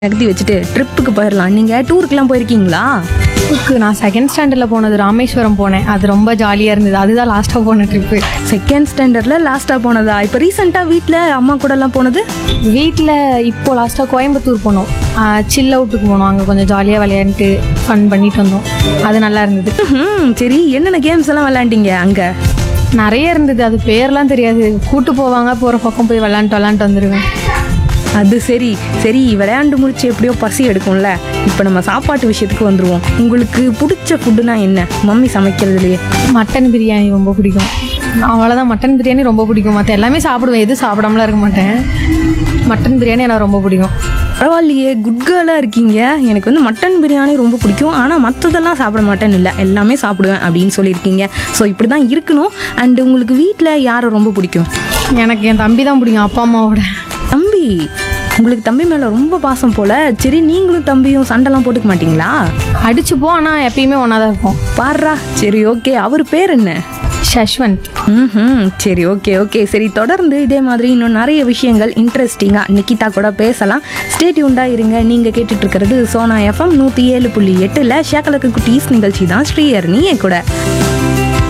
நகர்த்தி வச்சுட்டு ட்ரிப்புக்கு போயிடலாம் நீங்கள் டூருக்குலாம் போயிருக்கீங்களா ட்ரிப்புக்கு நான் செகண்ட் ஸ்டாண்டர்டில் போனது ராமேஸ்வரம் போனேன் அது ரொம்ப ஜாலியாக இருந்தது அதுதான் லாஸ்ட்டாக போன ட்ரிப்பு செகண்ட் ஸ்டாண்டர்டில் லாஸ்ட்டாக போனதா இப்போ ரீசெண்டாக வீட்டில் அம்மா கூடலாம் போனது வீட்டில் இப்போ லாஸ்ட்டாக கோயம்புத்தூர் போனோம் சில் அவுட்டுக்கு போனோம் அங்கே கொஞ்சம் ஜாலியாக விளையாண்டுட்டு ஃபன் பண்ணிட்டு வந்தோம் அது நல்லா இருந்தது ம் சரி என்னென்ன கேம்ஸ் எல்லாம் விளையாண்டீங்க அங்கே நிறைய இருந்தது அது பேர்லாம் தெரியாது கூட்டு போவாங்க போகிற பக்கம் போய் விளாண்டுட்டு விளாண்டுட்டு வந்துடுவேன் அது சரி சரி விளையாண்டு முடிச்சு எப்படியோ பசி எடுக்கும்ல இப்போ நம்ம சாப்பாட்டு விஷயத்துக்கு வந்துருவோம் உங்களுக்கு பிடிச்ச ஃபுட்டுனா என்ன மம்மி சமைக்கிறதுலையே மட்டன் பிரியாணி ரொம்ப பிடிக்கும் அவ்வளோதான் மட்டன் பிரியாணி ரொம்ப பிடிக்கும் மற்ற எல்லாமே சாப்பிடுவேன் எதுவும் சாப்பிடாமலாம் இருக்க மாட்டேன் மட்டன் பிரியாணி எனக்கு ரொம்ப பிடிக்கும் பரவாயில்லையே குட் கேர்லாக இருக்கீங்க எனக்கு வந்து மட்டன் பிரியாணி ரொம்ப பிடிக்கும் ஆனால் மற்றதெல்லாம் சாப்பிட மாட்டேன்னு இல்லை எல்லாமே சாப்பிடுவேன் அப்படின்னு சொல்லியிருக்கீங்க ஸோ இப்படி தான் இருக்கணும் அண்ட் உங்களுக்கு வீட்டில் யாரை ரொம்ப பிடிக்கும் எனக்கு என் தம்பி தான் பிடிக்கும் அப்பா அம்மாவோட தம்பி உங்களுக்கு தம்பி மேலே ரொம்ப பாசம் போல சரி நீங்களும் தம்பியும் சண்டைலாம் போட்டுக்க மாட்டீங்களா அடிச்சுப்போம் ஆனால் எப்பயுமே ஒன்றா தான் இருப்போம் பாருடா சரி ஓகே அவர் பேர் என்ன ஷஷ்வந்த் ம் சரி ஓகே ஓகே சரி தொடர்ந்து இதே மாதிரி இன்னும் நிறைய விஷயங்கள் இன்ட்ரெஸ்டிங்காக நிக்கிதா கூட பேசலாம் ஸ்டேட்யூண்டாக இருங்க நீங்கள் கேட்டுட்டு இருக்கிறது சோனா எஃப்எம் நூற்றி ஏழு புள்ளி எட்டில் ஷேக்கலக்கு குட்டீஸ் நிகழ்ச்சி தான் ஸ்ரீஹர்னி என் கூட